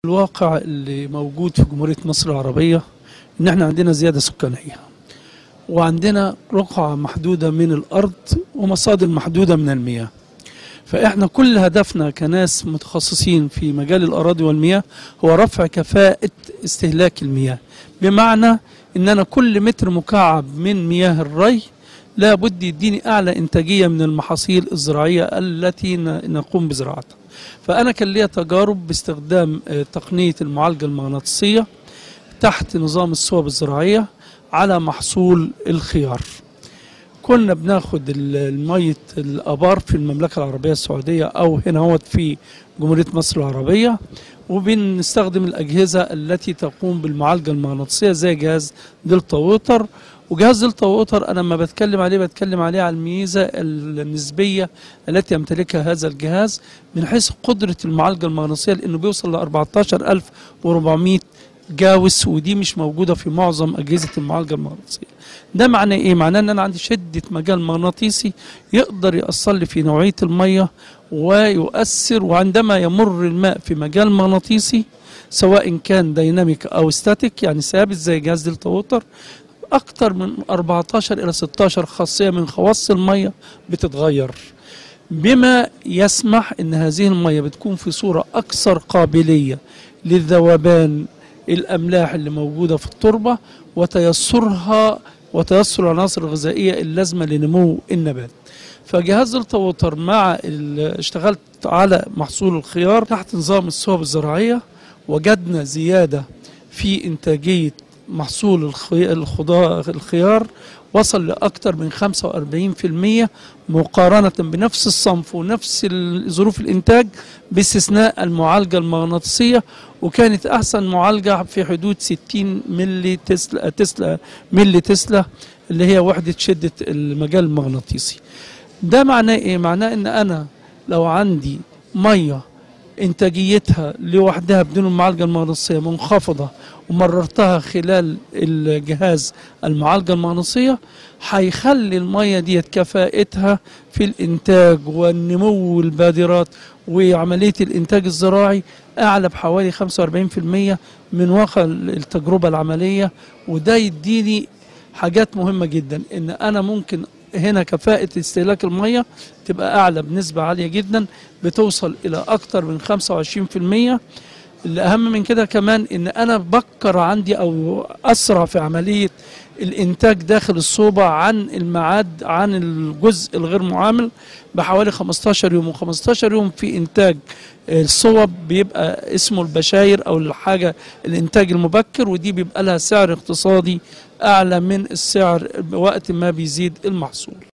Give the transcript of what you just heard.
الواقع اللي موجود في جمهورية مصر العربية ان احنا عندنا زيادة سكانية وعندنا رقعة محدودة من الارض ومصادر محدودة من المياه فاحنا كل هدفنا كناس متخصصين في مجال الاراضي والمياه هو رفع كفاءة استهلاك المياه بمعنى ان انا كل متر مكعب من مياه الري لابد يديني اعلى انتاجيه من المحاصيل الزراعيه التي ن- نقوم بزراعتها. فانا كان ليا تجارب باستخدام آه، تقنيه المعالجه المغناطيسيه تحت نظام الصوب الزراعيه على محصول الخيار. كنا بناخد ال- المية الابار في المملكه العربيه السعوديه او هنا هوت في جمهوريه مصر العربيه وبنستخدم الاجهزه التي تقوم بالمعالجه المغناطيسيه زي جهاز دلتا ووتر وجهاز دلتا ووتر انا لما بتكلم عليه بتكلم عليه على الميزه النسبيه التي يمتلكها هذا الجهاز من حيث قدره المعالجه المغناطيسيه لانه بيوصل ل 14400 جاوس ودي مش موجوده في معظم اجهزه المعالجه المغناطيسيه. ده معناه ايه؟ معناه ان انا عندي شده مجال مغناطيسي يقدر ياثر لي في نوعيه الميه ويؤثر وعندما يمر الماء في مجال مغناطيسي سواء كان ديناميك او ستاتيك يعني ثابت زي جهاز دلتا ووتر اكتر من 14 الى 16 خاصيه من خواص الميه بتتغير بما يسمح ان هذه الميه بتكون في صوره اكثر قابليه للذوبان الاملاح اللي موجوده في التربه وتيسرها وتيسر العناصر الغذائيه اللازمه لنمو النبات. فجهاز دلتا ووتر مع ال- اشتغلت على محصول الخيار تحت نظام الصوب الزراعيه وجدنا زياده في انتاجيه محصول الخي- الخضار الخيار وصل لأكثر من 45% مقارنة بنفس الصنف ونفس ال- ظروف الإنتاج باستثناء المعالجة المغناطيسية وكانت أحسن معالجة في حدود 60 ملي تسلا, تسلا ملي تسلا اللي هي وحدة شدة المجال المغناطيسي ده معناه إيه؟ معناه إن أنا لو عندي مية انتاجيتها لوحدها بدون المعالجه المغناطيسيه منخفضه ومررتها خلال الجهاز المعالجه المغناطيسيه هيخلي الميه ديت كفاءتها في الانتاج والنمو البادرات وعمليه الانتاج الزراعي اعلى بحوالي 45% من واقع التجربه العمليه وده يديني حاجات مهمه جدا ان انا ممكن هنا كفاءة استهلاك المية تبقى أعلى بنسبة عالية جدا بتوصل إلى أكتر من 25% الأهم من كده كمان إن أنا بكر عندي أو أسرع في عملية الإنتاج داخل الصوبة عن الميعاد عن الجزء الغير معامل بحوالي 15 يوم و15 يوم في إنتاج الصوب بيبقى اسمه البشاير أو الحاجة الإنتاج المبكر ودي بيبقى لها سعر اقتصادي أعلى من السعر وقت ما بيزيد المحصول